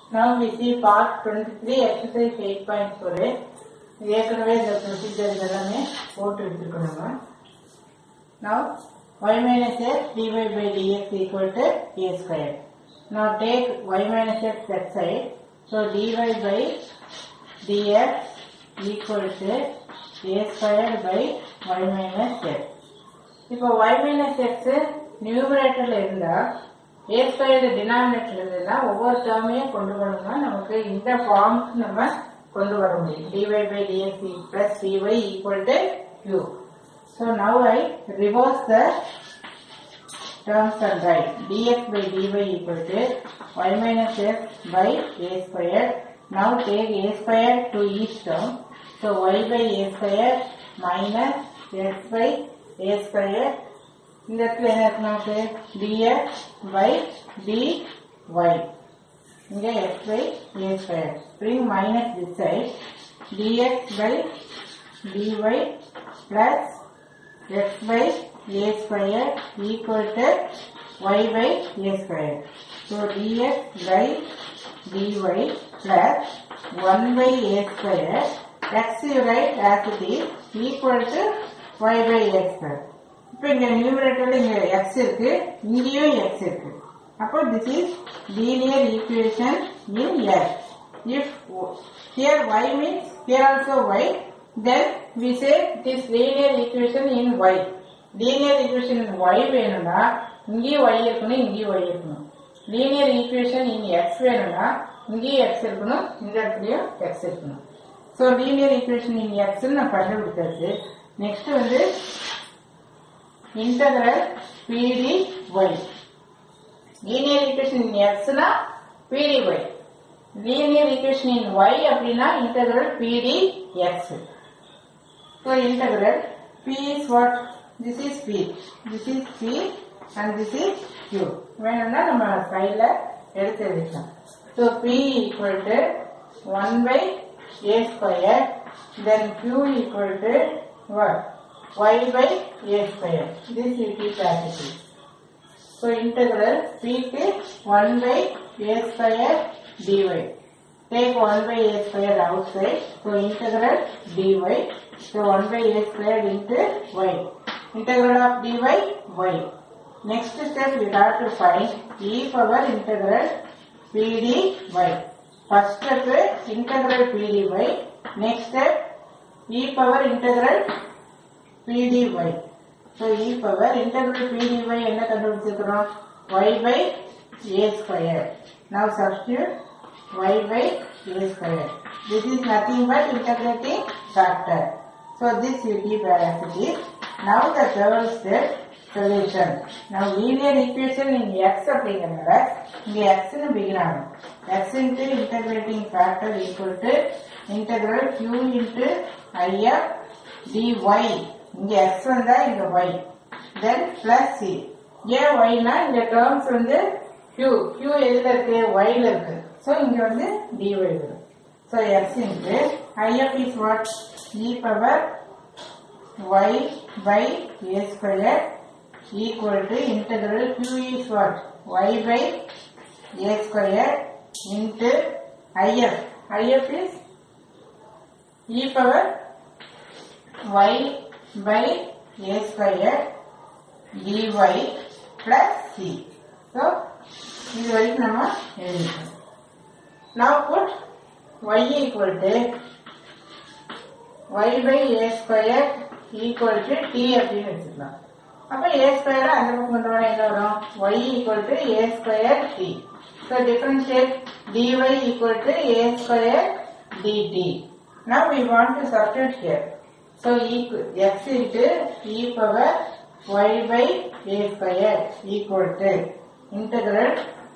Now we see part 23 exercise 8.4 இது ஏற்கனவே இந்த ப்ரொசீஜர் எல்லாமே போட்டு எடுத்துருக்கோம் நம்ம Now y minus x dy by dx equal to a square. Now take y minus x that side. So dy by dx equal to a square by y minus x. இப்போ y minus x நியூமரேட்டர்ல இருந்தா a squared denominator இருந்ததுன்னா ஒவ்வொரு டேர்மையும் கொண்டு வரணும்னா நமக்கு இந்த ஃபார்முக்கு நம்ம கொண்டு வர முடியும் dy by dx plus dy equal to q. So now I reverse the terms and write dx by dy equal to y minus x by a square. Now take a square to each term. So y by a square minus x by a square. இந்த இடத்துல என்ன இருக்கு நமக்கு dx by dy. இங்க x by a square. Bring minus this side. dx by dy plus x by a square equal to y by a square. So dx by dy plus 1 by a square x you write as it is equal to y by x square. இப்போ இங்க நியூமரேட்டர்ல இங்க x இருக்கு இங்கேயும் x இருக்கு அப்போ this is linear equation in x. If here y means here also y, then we say it is linear equation in y. Linear equation in y வேணும்னா இங்கேயும் y இருக்கணும் இங்கேயும் y இருக்கணும். Linear equation in x வேணும்னா இங்கேயும் x இருக்கணும் இந்த இடத்துலயும் x இருக்கணும். So linear equation in x ன்னு நான் கண்டுபிடிச்சாச்சு. நெக்ஸ்ட் வந்து integral pdy linear equation in x னா pdy linear equation in y அப்படின்னா integral pdx so integral p is what this is p this is p and this is q வேணும்னா நம்ம சைட்ல எடுத்து எழுதிக்கலாம் so p equal to 1 by a square then q equal to what y by a square this we keep as it is so integral p to 1 by a square dy. Take 1 by a square outside. So integral dy. So 1 by a square into y. Integral of dy y. Next step we have to find e power integral pdy. First step integral pdy. Next step e power integral pdy. So e power integral pdy என்ன கண்டுபிடிச்சிருக்கிறோம் y by a square. Now substitute y by a square. This is nothing but integrating factor. So this you keep as it is. Now the third step solution. Now linear equation in x அப்படிங்கிறனால இங்க x னு begin ஆகும். x into integrating factor equal to integral q into i of dy. இங்க x வந்தா இங்க y. Then plus c. ஏன் yனா இந்த terms வந்து q. q எதுல இருக்கு y ல இருக்கு. So இங்க வந்து dy வரும். So x into i of is what? e power y by a square equal to integral q is what? y by a square into if. if is e power y by a square dy plus c. So, இது வரைக்கும் நம்ம எழுதிக்கணும். Now put y equal to y by a square equal to t அப்படின்னு வச்சுக்கலாம். அப்ப a square அந்த பக்கம் கொண்டு வர என்ன வரும் y equal to a square t. So differentiate dy equal to a square dt. Now we want to substitute here. So equal x into e power y by a square equal to integral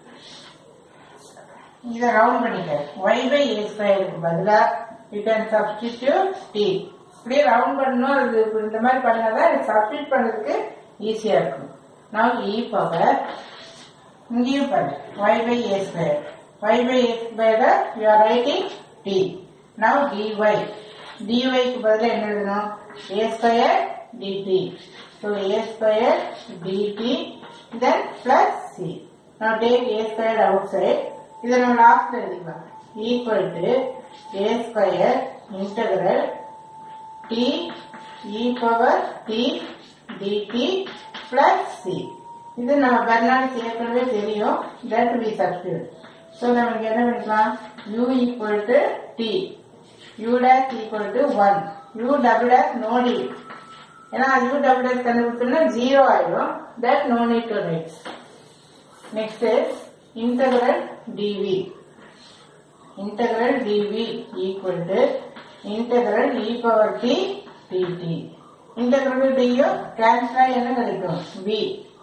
இதை round பண்ணிக்க y by a ஸ்கொயருக்கு பதிலா you can substitute t இப்படியே round பண்ணணும் அது இந்த மாதிரி பண்ணாதான் இது சப்ஸ்டிட் பண்றதுக்கு ஈஸியா இருக்கும் now e பவர் இங்கேயும் பண்ணு y by a square y by a square you are writing t now dy dy க்கு பதிலா என்ன எழுதணும் a square dt so a square dt then plus c now take a square outside இதை நம்ம லாஸ்ட்ல எழுதிக்கலாம் equal to a square integral t e power t dt plus c இது நம்ம பெர்னாலிஸ் ஏற்கனவே தெரியும் தட் வி சப்ஸ்டியூட் ஸோ நமக்கு என்ன பண்ணிக்கலாம் u equal to t u dash equal to one u double dash no need ஏன்னா u டபுள் dash கண்டுபிடிச்சோம்னா zero ஆயிடும் that no need to write next integral dv integral dv equal to integral e power t dt integral dy cancel ஆகி என்ன கிடைக்கும் v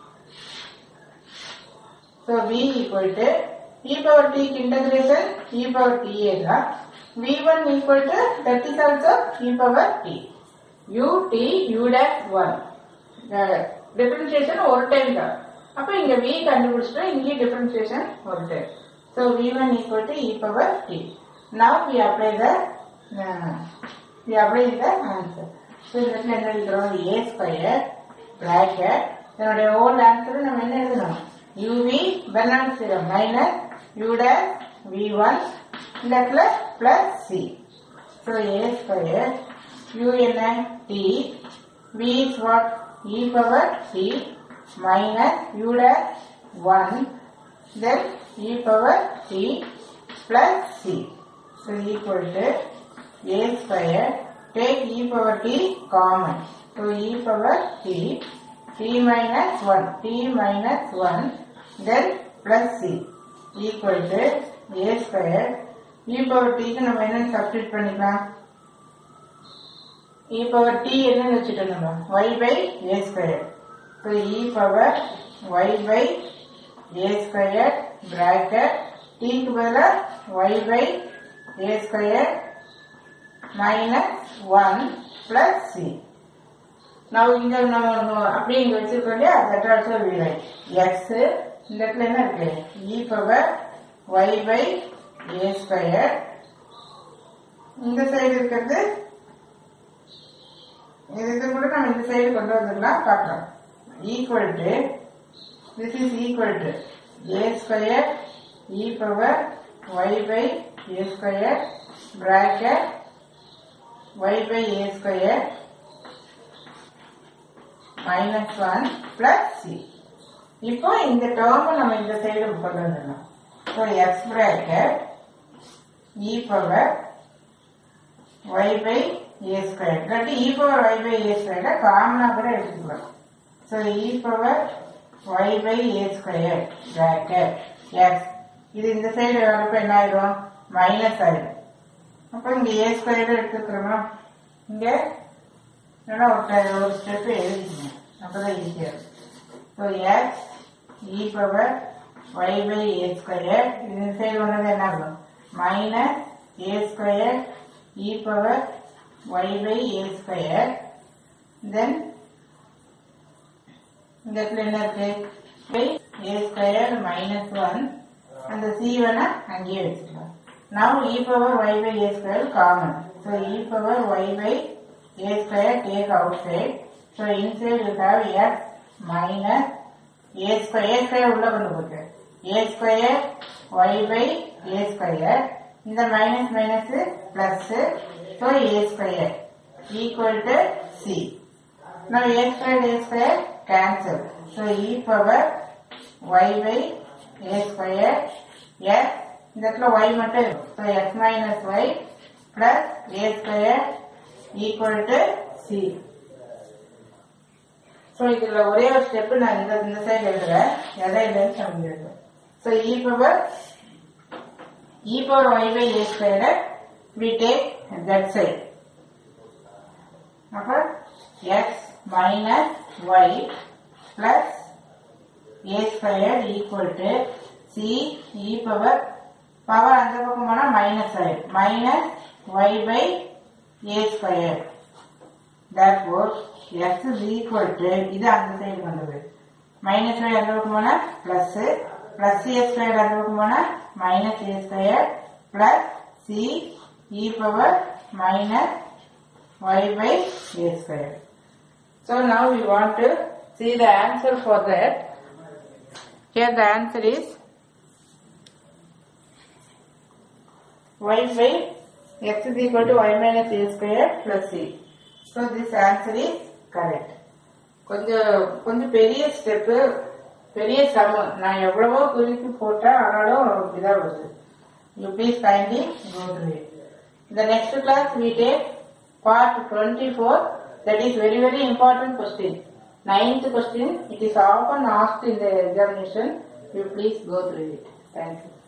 so v equal to e power t க்கு integration e power t தான் v1 equal to that is also e power t u t u dash 1 differentiation ஒரு time தான் அப்ப இங்க v கண்டுபிடிச்சிட்டோம் இங்கே டிஃபரன்சியேஷன் ஒரு time so v1 equal to e power t now we apply the uh, we apply the answer so இந்த இடத்துல என்ன எழுதுறோம் a ஸ்கொயர் bracket இதனுடைய ஓல்ட் ஆன்சர் நம்ம என்ன எழுதணும் uv Bernoulli theorem minus u dash v1 இந்த இடத்துல plus c so a square u என்ன t v is what e power t minus u dash 1 then e power t plus c. So equal to a square. Take e power t common. So e power t, t minus 1, t minus 1, then plus c equal to a square. e power t க்கு நம்ம என்ன substitute பண்ணிக்கலாம் e power t என்னன்னு வச்சுட்டோம் நம்ம y by a square. So e power y by a square bracket t க்கு பதிலா y by a square minus 1 plus c. Now இங்க நம்ம ஒண்ணு அப்படியே இங்க வச்சிருக்கோம் இல்லையா that also we write x இந்த இடத்துல என்ன இருக்கு e power y by a square இந்த சைடு இருக்கிறது இதுக்கு கூட நம்ம இந்த சைடு கொண்டு வந்துடலாம் பார்க்கலாம் equal to this is equal to a square e power y by a square bracket y by a square minus 1 plus c. இப்போ இந்த டேர்ம் நம்ம இந்த சைடு கொண்டு வந்துடலாம் so x bracket e power y by a square இல்லாட்டி e power y by a square காமனா கூட எடுத்துக்கலாம் so e power y by a square bracket x இது இந்த சைடு வரப்ப என்ன ஆயிடும் மைனஸ் ஆயிடும் அப்போ இங்க a ஸ்கொயர் எடுத்துக்கிறோமா இங்க இல்லைன்னா ஒரு ட- ஒரு ஸ்டெப் எழுதிக்கணும் அப்பதான் ஈஸியா இருக்கும் so x e power y by a square இது இந்த சைடு வந்தது என்ன ஆகும் minus a square e power y by a square then இந்த இடத்துல என்ன இருக்கு by a square minus one அந்த சி வேணா அங்கேயே வச்சுக்கலாம் now e power y by a square common so e power y by a square take outside so inside you have x minus a square a square உள்ள கொண்டு போச்சு a square y by a square இந்த minus minus plus so a square equal to c Now a squared a square cancel. So e power y by a square x இந்த இடத்துல y மட்டும் இருக்கும். So x minus y plus a square equal to c. So இதுல ஒரே ஒரு step நான் இந்த இந்த சைடு எழுதுறேன் எதை இல்லைன்னு சொல்லிடுறேன் So e power e power y by a square we take that side. அப்ப x minus y plus a square equal to c e power power அந்த பக்கம் போனா மைனஸ் ஆயிடும் minus y by a square therefore x is equal to இது அந்த side வந்தது minus y அந்த பக்கம் போனா பிளஸ் பிளஸ் a square அந்த பக்கம் போனா minus a square plus c e power minus y by a square. So now we want to see the answer for that. Here the answer is y by x is equal to y minus a square plus c. So this answer is correct. கொஞ்சம் கொஞ்சம் பெரிய step பெரிய சமம் நான் எவ்வளவோ குறிப்பு போட்டேன் ஆனாலும் இப்படிதான் வருது you please kindly go through it இந்த next class we take part 24 that is very very important question ninth question it is often asked in the examination you please go through it thank you